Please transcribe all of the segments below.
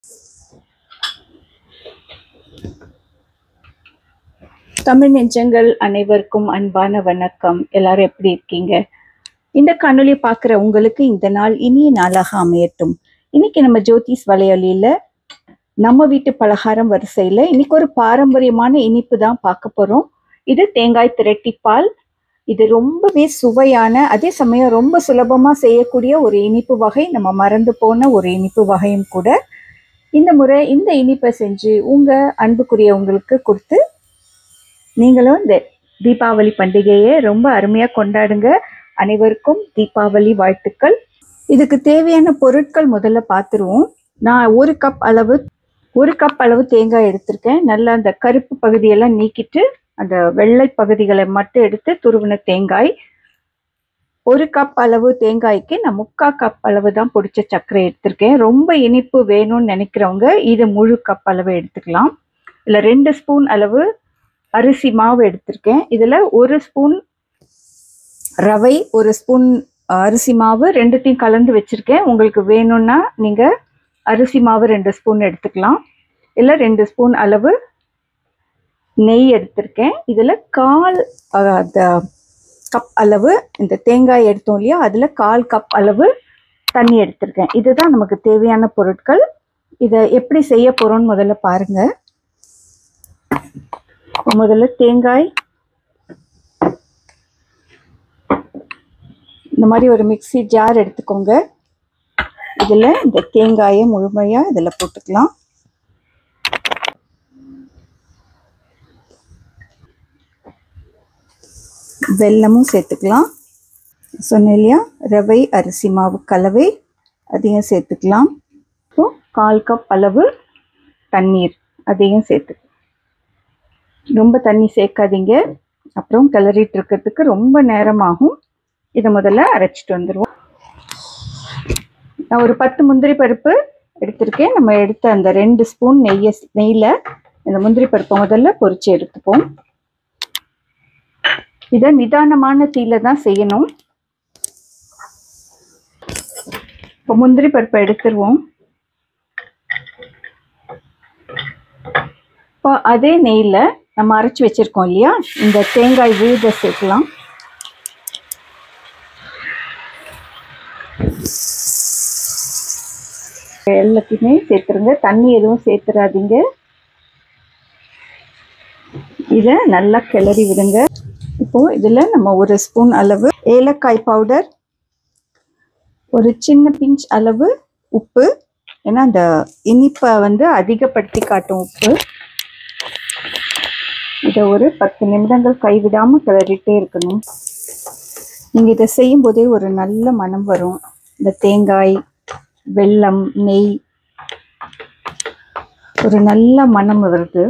தமிழ் நெஞ்சங்கள் அனைவருக்கும் அன்பான வணக்கம் எல்லாரும் எப்படி இருக்கீங்க இந்த காணொளி பார்க்குற உங்களுக்கு இந்த நாள் இனிய நாளாக அமையட்டும் இன்னைக்கு நம்ம ஜோதிஸ் வலையொலியில நம்ம வீட்டு பலகாரம் வரிசையில இன்னைக்கு ஒரு பாரம்பரியமான இனிப்பு தான் பார்க்க போறோம் இது தேங்காய் திரட்டிப்பால் இது ரொம்பவே சுவையான அதே சமயம் ரொம்ப சுலபமா செய்யக்கூடிய ஒரு இனிப்பு வகை நம்ம மறந்து போன ஒரு இனிப்பு வகையும் கூட இந்த முறை இந்த இனிப்பை செஞ்சு உங்க அன்புக்குரியவங்களுக்கு கொடுத்து நீங்களும் இந்த தீபாவளி பண்டிகையை ரொம்ப அருமையா கொண்டாடுங்க அனைவருக்கும் தீபாவளி வாழ்த்துக்கள் இதுக்கு தேவையான பொருட்கள் முதல்ல பார்த்துருவோம் நான் ஒரு கப் அளவு ஒரு கப் அளவு தேங்காய் எடுத்திருக்கேன் நல்லா அந்த கருப்பு பகுதியெல்லாம் நீக்கிட்டு அந்த வெள்ளை பகுதிகளை மட்டும் எடுத்து துருவின தேங்காய் ஒரு கப் அளவு தேங்காய்க்கு நான் முக்கால் கப் அளவு தான் பொடிச்ச சர்க்கரை எடுத்திருக்கேன் ரொம்ப இனிப்பு வேணும்னு நினைக்கிறவங்க இது முழு கப் அளவு எடுத்துக்கலாம் இல்லை ரெண்டு ஸ்பூன் அளவு அரிசி மாவு எடுத்திருக்கேன் இதில் ஒரு ஸ்பூன் ரவை ஒரு ஸ்பூன் அரிசி மாவு ரெண்டுத்தையும் கலந்து வச்சுருக்கேன் உங்களுக்கு வேணும்னா நீங்கள் அரிசி மாவு ரெண்டு ஸ்பூன் எடுத்துக்கலாம் இல்லை ரெண்டு ஸ்பூன் அளவு நெய் எடுத்திருக்கேன் இதில் கால் அஹ், அந்த கப் அளவு இந்த தேங்காய் எடுத்தோம் இல்லையா அதில் கால் கப் அளவு தண்ணி எடுத்திருக்கேன் இதுதான் நமக்கு தேவையான பொருட்கள் இதை எப்படி செய்ய போகிறோம்னு முதல்ல பாருங்கள் முதல்ல தேங்காய் இந்த மாதிரி ஒரு மிக்ஸி ஜார் எடுத்துக்கோங்க இதில் இந்த தேங்காயை முழுமையாக இதில் போட்டுக்கலாம் வெல்லமும் சேர்த்துக்கலாம் சொன்னேன் இல்லையா ரவை அரிசி மாவு கலவை அதையும் சேர்த்துக்கலாம் இப்போ கால் கப் அளவு தண்ணீர் அதையும் சேர்த்து ரொம்ப தண்ணி சேர்க்காதீங்க அப்புறம் கிளறிட்டு இருக்கிறதுக்கு ரொம்ப நேரமாகும் இதை முதல்ல அரைச்சிட்டு வந்துடுவோம் நான் ஒரு பத்து முந்திரி பருப்பு எடுத்திருக்கேன் நம்ம எடுத்த அந்த ரெண்டு ஸ்பூன் நெய்யை நெய்யில் இந்த முந்திரி பருப்பை முதல்ல பொரிச்சு எடுத்துப்போம் இதை நிதானமான தீயில தான் செய்யணும் இப்போ முந்திரி பருப்பை எடுத்துருவோம் இப்போ அதே நெய்யில் நம்ம அரைச்சி வச்சிருக்கோம் இல்லையா இந்த தேங்காய் விழுத சேர்க்கலாம் எல்லாத்தையுமே சேர்த்துருங்க தண்ணி எதுவும் சேர்த்துறாதீங்க இதை நல்லா கிளறி விடுங்க இப்போ இதில் நம்ம ஒரு ஸ்பூன் அளவு ஏலக்காய் பவுடர் ஒரு சின்ன பிஞ்ச் அளவு உப்பு ஏன்னா அந்த இனிப்பை வந்து அதிகப்படுத்தி காட்டும் உப்பு இதை ஒரு பத்து நிமிடங்கள் கைவிடாமல் கிளறிட்டே இருக்கணும் நீங்கள் இதை செய்யும் போதே ஒரு நல்ல மனம் வரும் இந்த தேங்காய் வெல்லம் நெய் ஒரு நல்ல மனம் வருது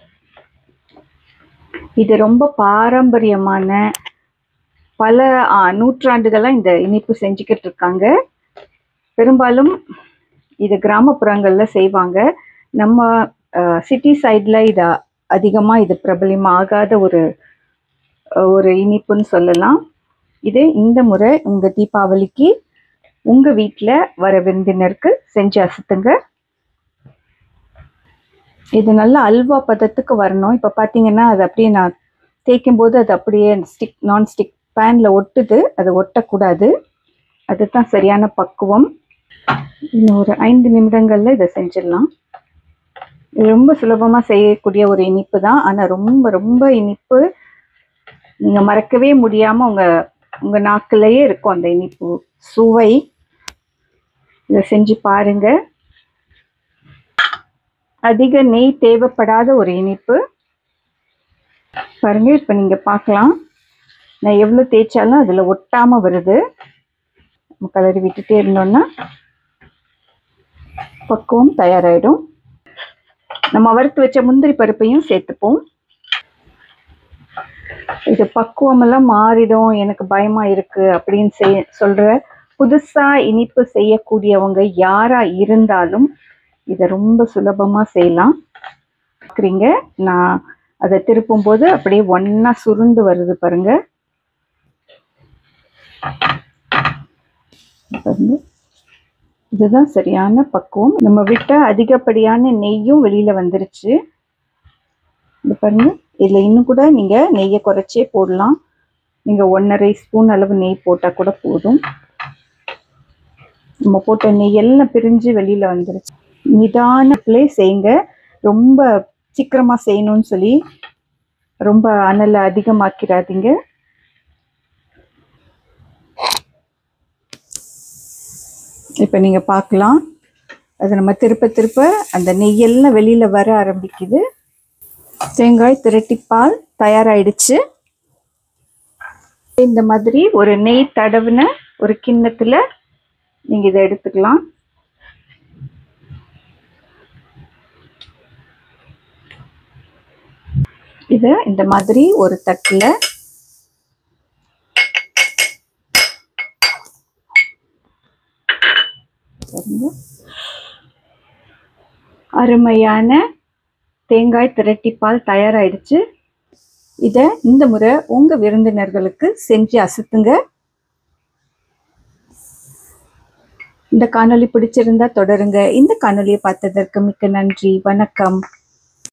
இது ரொம்ப பாரம்பரியமான பல ஆ, நூற்றாண்டுகளா இந்த இனிப்பு செஞ்சுக்கிட்டு இருக்காங்க பெரும்பாலும் இது கிராமப்புறங்கள்ல செய்வாங்க நம்ம சிட்டி சைடில் இது அதிகமாக இது பிரபலியம் ஆகாத ஒரு அஹ், ஒரு இனிப்புன்னு சொல்லலாம் இது இந்த முறை உங்கள் தீபாவளிக்கு உங்கள் வீட்டில் வர விருந்தினருக்கு செஞ்சு அசத்துங்க இது நல்ல அல்வா பதத்துக்கு வரணும் இப்போ பார்த்தீங்கன்னா அது அப்படியே நான் தேய்க்கும் போது அது அப்படியே ஸ்டிக் நான் ஸ்டிக் பேனில் ஒட்டுது அது ஒட்டக்கூடாது அதுதான் சரியான பக்குவம் இன்னும் ஒரு ஐந்து நிமிடங்களில் இதை செஞ்சிடலாம் இது ரொம்ப சுலபமாக செய்யக்கூடிய ஒரு இனிப்பு தான் ஆனால் ரொம்ப ரொம்ப இனிப்பு நீங்கள் மறக்கவே முடியாமல் உங்கள் உங்கள் நாக்கிலேயே இருக்கும் அந்த இனிப்பு சுவை இதை செஞ்சு பாருங்க அதிக நெய் தேவைப்படாத ஒரு இனிப்பு பாருங்க இப்போ நீங்கள் பார்க்கலாம் நான் எவ்வளோ தேய்ச்சாலும் அதில் ஒட்டாமல் வருது நம்ம கலரி விட்டுட்டே இருந்தோம்னா பக்குவம் தயாராகிடும் நம்ம வறுத்து வச்ச முந்திரி பருப்பையும் சேர்த்துப்போம் இது பக்குவமெல்லாம் மாறிடும் எனக்கு பயமா இருக்கு அப்படின்னு செய் சொல்ற புதுசா இனிப்பு செய்யக்கூடியவங்க யாரா இருந்தாலும் இதை ரொம்ப சுலபமா செய்யலாம் பார்க்குறீங்க நான் அதை திருப்பும் போது அப்படியே ஒண்ணா சுருண்டு வருது பாருங்க பாருங்க இதுதான் சரியான பக்குவம் நம்ம விட்ட அதிகப்படியான நெய்யும் வெளியில வந்துருச்சு இது பாருங்க இதுல இன்னும் கூட நீங்க நெய்யை குறைச்சே போடலாம் நீங்க ஒன்றரை ஸ்பூன் அளவு நெய் போட்டா கூட போதும் நம்ம போட்ட நெய் எல்லாம் பிரிஞ்சு வெளியில வந்துருச்சு நிதானத்திலே செய்யுங்க ரொம்ப சீக்கிரமா செய்யணும்னு சொல்லி ரொம்ப அனலை அதிகமாக்கிறாதீங்க இப்போ நீங்கள் பார்க்கலாம் அது நம்ம திருப்ப திருப்ப அந்த நெய்யெல்லாம் வெளியில் வர ஆரம்பிக்குது தேங்காய் திரட்டிப்பால் தயாராயிடுச்சு இந்த மாதிரி ஒரு நெய் தடவின ஒரு கிண்ணத்தில் நீங்கள் இதை எடுத்துக்கலாம் இதை இந்த மாதிரி ஒரு தட்டில் பாருங்க அருமையான தேங்காய் திரட்டிப்பால் தயாராயிடுச்சு இதை இந்த முறை உங்க விருந்தினர்களுக்கு செஞ்சு அசத்துங்க இந்த காணொளி பிடிச்சிருந்தா தொடருங்க இந்த காணொளியை பார்த்ததற்கு மிக்க நன்றி வணக்கம்